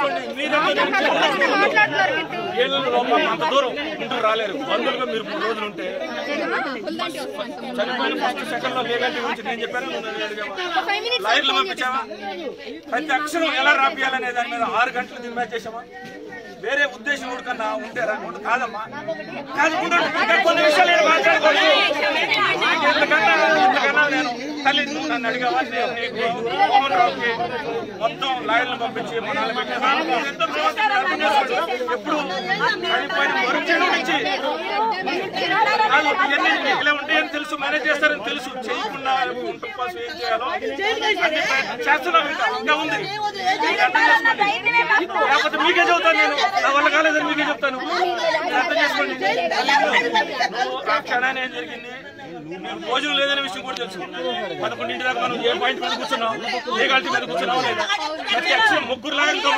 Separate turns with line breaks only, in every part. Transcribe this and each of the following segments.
చేసుకోండి మీరే ఏళ్ళలో అంత దూరం ఇంటికి రాలేరు బంధువులుగా మీరు మూడు రోజులు ఉంటే చనిపోయిన ఫస్ట్ సెకండ్ లో లేగంటి గురించి నేను చెప్పాను నువ్వు నన్ను అడిగావా? లైన్లు పంపించావా ప్రతి అక్షరం ఎలా రాపియాలనే దాని మీద ఆరు గంటలు దిగుమా చేసామా వేరే ఉద్దేశం కన్నా ఉంటే రా ఉండు. కాదమ్మా కాదు ఉండండి. ఇంకా కొన్ని విషయాలు నేను మాట్లాడుకోవాలి నాకు ఎంతకన్నా ఎంతకన్నా నేను తల్లి నువ్వు నన్ను అడిగావా నేను నీకు మోహన్ రావుకి మొత్తం లాయర్లు పంపించి మొన్నాళ్ళు పెట్టాను ఎంతో బాగుంది. అర్థం చేసుకోండి. ఎప్పుడు చనిపోయిన మరుక్షణం నుంచి కాదు, ఇవన్నీ ఇలా ఉంటాయని తెలుసు మేనేజ్ చేస్తారని తెలుసు చేయకుండా ఉంటే పాస్ ఏం చేయాలో అన్ని ప్రయత్నం చేస్తున్నాం ఇంకా ఇంకా ఉంది మీరు అర్థం చేసుకోండి లేకపోతే మీకే చెబుతాను నేను నా వల్ల కాలేదని మీకే చెప్తాను మీరు అర్థం చేసుకోండి నువ్వు ఆ క్షణాన్ని ఏం జరిగింది నీకు భోజనం లేదనే విషయం కూడా తెలుసు పదకొండింటి దాకా మనం ఏ పాయింట్ మీద కూర్చున్నాం ఏ గాలి మీద కూర్చున్నాం లేదా ప్రతి అక్షరం ముగ్గురు లాయర్లతో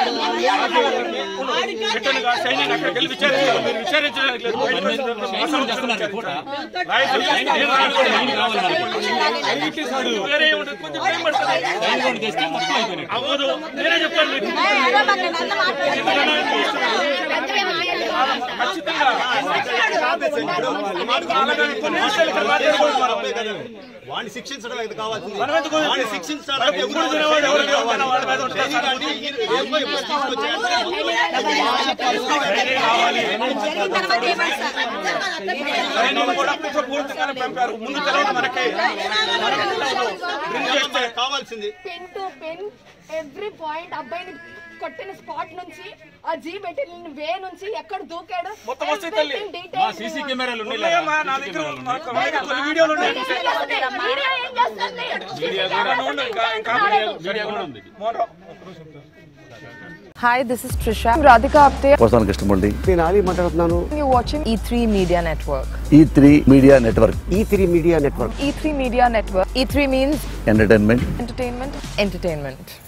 మాట్లాడారు సైన్యం అక్కడికి వెళ్ళి విచారించారు మీరు విచారించడానికి లేదు బయటకు వచ్చిన తర్వాత మోసం విచారించాలి. లాయర్లు నేను రాను. వేరే ఏముంటుంది? కొంచెం టైం పడుతుంది. అవ్వదు నేనే చెప్తాను మీకు ఖచ్చితంగా అలాగని కొన్ని విషయాలు ఇక్కడ మాట్లాడుకోవడం మనం.
వాడిని శిక్షించడం ఇది కావాల్సింది
మనం ఎందుకు
వాడిని శిక్షించాలి
మనకు ఎప్పుడు తినేవాడు ఎవరు తినేవాడు వాళ్ళ మీద ఉంటుంది.
కాబట్టి ఈ- ఏమో ఇప్పుడు తీసుకొచ్చేయాలి.
ధైర్యం కావాలి. ధైర్యం కూడా కుట్ర పూర్తిగానే పంపారు ముందు తెలవదు మనకి డ్రింక్ చేస్తే
కావాల్సింది
pen to pen every point అబ్బాయిని కొట్టిన స్పాట్ నుంచి ఆ జీ మెటీరియల్ వే నుంచి ఎక్కడ దూకాడు
మొత్తం వస్తాయి తల్లి.
Everything details
సీసీ కెమెరాలు ఉన్నాయి
ఉన్నాయమ్మా నా దగ్గర నాకు నా దగ్గర కొన్ని వీడియోలు ఉన్నాయి
మీడియా ఏం చేస్తుంది
ఉండు, ఇంకా ఇంకా
మీడియా కూడా ఉంది
మోహన్ రావు.
Hi, this is Trisha. I'm Radhika Apte.
వస్తాను కృష్ణమూర్తి
నేను ఆలీ మాట్లాడుతున్నాను
You're watching E3 Media Network.
E three media network
E three media network
E3 Media Network. E3 means
entertainment
entertainment, entertainment.